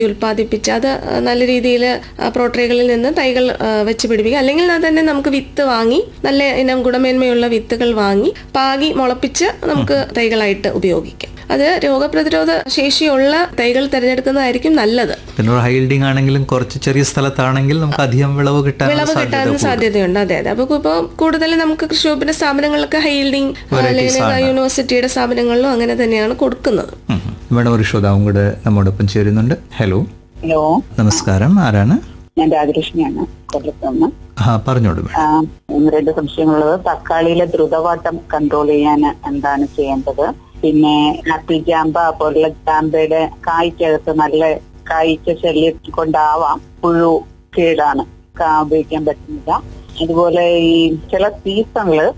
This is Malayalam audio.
ഉൽപ്പാദിപ്പിച്ച് അത് നല്ല രീതിയിൽ പ്രോട്രേകളിൽ നിന്ന് തൈകൾ ആ, വെച്ച് പിടിപ്പിക്കുക അല്ലെങ്കിൽ അത് തന്നെ നമുക്ക് വിത്ത് വാങ്ങി നല്ല ഇനം ഗുണമേന്മയുള്ള വിത്തുകൾ വാങ്ങി പാകി മുളപ്പിച്ച് നമുക്ക് തൈകളായിട്ട് ഉപയോഗിക്കാം അത് രോഗപ്രതിരോധ ശേഷിയുള്ള തൈകൾ തിരഞ്ഞെടുക്കുന്നതായിരിക്കും നല്ലത് പിന്നെ ഒരു ഹൈൽഡിംഗ് ആണെങ്കിലും കുറച്ച് ചെറിയ സ്ഥലത്താണെങ്കിൽ നമുക്ക് അധികം വിളവ് കിട്ടാൻ വിളവ് കിട്ടാൻ സാധ്യതയുണ്ട് അതെ അതെ അപ്പൊ ഇപ്പോൾ കൂടുതൽ നമുക്ക് കൃഷി വകുപ്പിന്റെ സ്ഥാപനങ്ങളൊക്കെ ഹൈൽഡിംഗ് അല്ലെങ്കിൽ യൂണിവേഴ്സിറ്റിയുടെ സ്ഥാപനങ്ങളിലും അങ്ങനെ തന്നെയാണ് കൊടുക്കുന്നത് മേഡം ഒരു ശ്രോതാവും കൂടെ നമ്മോടൊപ്പം ചേരുന്നുണ്ട് ഹലോ ഹലോ നമസ്കാരം ആരാണ് ഞാൻ രാജലക്ഷ്മിയാണ് കൊല്ലത്ത് നിന്ന് ആ പറഞ്ഞോളൂ മേഡം ആ, ഒന്ന് രണ്ട് സംശയങ്ങളുള്ളത് തക്കാളിയിലെ ദ്രുതവാട്ടം കൺട്രോൾ ചെയ്യാൻ എന്താണ് ചെയ്യേണ്ടത് പിന്നെ ആപ്പിൾ ജാമ്പ പോലുള്ള ജാമ്പയുടെ കായ്ക്കകത്ത് നല്ല കായ്ച്ച ശല്യം കൊണ്ടാവാം പുഴു കേടാണ് കാ ഉപയോഗിക്കാൻ പറ്റുന്നില്ല അതുപോലെ ഈ ചില സീസണില്